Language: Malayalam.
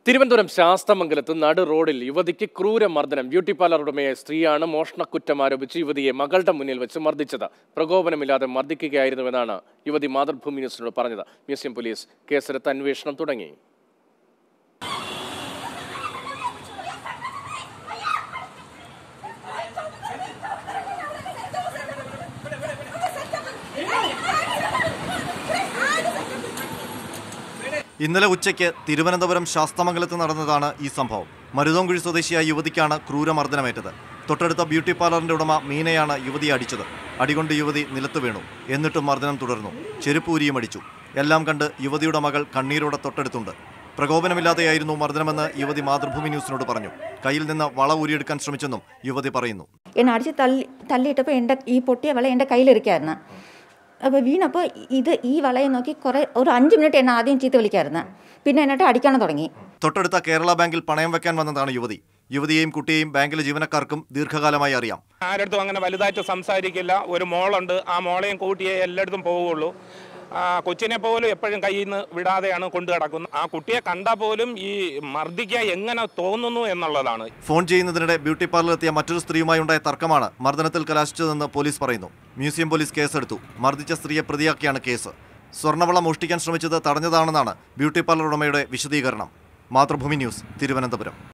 തിരുവനന്തപുരം ശാസ്തമംഗലത്ത് നടു റോഡിൽ യുവതിക്ക് ക്രൂരമർദ്ദനം ബ്യൂട്ടി പാർലർ ഉടമയായ സ്ത്രീയാണ് മോഷണക്കുറ്റം ആരോപിച്ച് യുവതിയെ മകളുടെ മുന്നിൽ വെച്ച് മർദ്ദിച്ചത് പ്രകോപനമില്ലാതെ മർദ്ദിക്കുകയായിരുന്നുവെന്നാണ് യുവതി മാതൃഭൂമി ന്യൂസിനോട് പറഞ്ഞത് മ്യൂസിയം പോലീസ് കേസെടുത്ത് അന്വേഷണം തുടങ്ങി ഇന്നലെ ഉച്ചയ്ക്ക് തിരുവനന്തപുരം ശാസ്തമംഗലത്ത് നടന്നതാണ് ഈ സംഭവം മരുതോങ്കുഴി സ്വദേശിയായ യുവതിക്കാണ് ക്രൂരമർദ്ദനമേറ്റത് തൊട്ടടുത്ത ബ്യൂട്ടി പാർലറിന്റെ ഉടമ മീനയാണ് യുവതിയെ അടിച്ചത് അടികൊണ്ട് യുവതി നിലത്ത് വീണു എന്നിട്ടും മർദ്ദനം തുടർന്നു ചെരുപ്പൂരിയും അടിച്ചു എല്ലാം കണ്ട് യുവതിയുടെ മകൾ കണ്ണീരോടെ തൊട്ടടുത്തുണ്ട് പ്രകോപനമില്ലാതെയായിരുന്നു മർദ്ദനമെന്ന് യുവതി മാതൃഭൂമി ന്യൂസിനോട് പറഞ്ഞു കയ്യിൽ നിന്ന് വള ഊരിയെടുക്കാൻ ശ്രമിച്ചെന്നും യുവതി പറയുന്നു എന്നെ അടിച്ച് തള്ളി തള്ളിയിട്ടപ്പോൾ എൻ്റെ ഈ പൊട്ടിയ വള എൻ്റെ കയ്യിലിരിക്കായിരുന്നു അപ്പോൾ വീണപ്പോൾ ഇത് ഈ വളയെ നോക്കി കുറേ ഒരു അഞ്ച് മിനിറ്റ് എന്നെ ആദ്യം ചീത്ത വിളിക്കായിരുന്നു പിന്നെ എന്നിട്ട് അടിക്കാൻ തുടങ്ങി തൊട്ടടുത്ത കേരള ബാങ്കിൽ പണയം വെക്കാൻ വന്നതാണ് യുവതി യുവതിയെയും കുട്ടിയെയും ബാങ്കിലെ ജീവനക്കാർക്കും ദീർഘകാലമായി അറിയാം ആരടുത്തും അങ്ങനെ വലുതായിട്ട് സംസാരിക്കില്ല ഒരു മോളുണ്ട് ആ മോളെയും കൂട്ടിയേ എല്ലായിടത്തും പോവുകയുള്ളൂ ആ കൊച്ചിനെ പോലും എപ്പോഴും കയ്യിൽ നിന്ന് വിടാതെയാണ് കൊണ്ടു കിടക്കുന്നത് ആ കുട്ടിയെ കണ്ടാൽ പോലും ഈ മർദ്ദിക്കാൻ എങ്ങനെ തോന്നുന്നു എന്നുള്ളതാണ് ഫോൺ ചെയ്യുന്നതിനിടെ ബ്യൂട്ടി പാർലറിലെത്തിയ മറ്റൊരു സ്ത്രീയുമായി ഉണ്ടായ തർക്കമാണ് മർദ്ദനത്തിൽ കലാശിച്ചതെന്ന് പോലീസ് പറയുന്നു മ്യൂസിയം പോലീസ് കേസെടുത്തു മർദ്ദിച്ച സ്ത്രീയെ പ്രതിയാക്കിയാണ് കേസ് സ്വർണ്ണവള മോഷ്ടിക്കാൻ ശ്രമിച്ചത് തടഞ്ഞതാണെന്നാണ് ബ്യൂട്ടി പാർലർ ഉടമയുടെ വിശദീകരണം മാതൃഭൂമി ന്യൂസ് തിരുവനന്തപുരം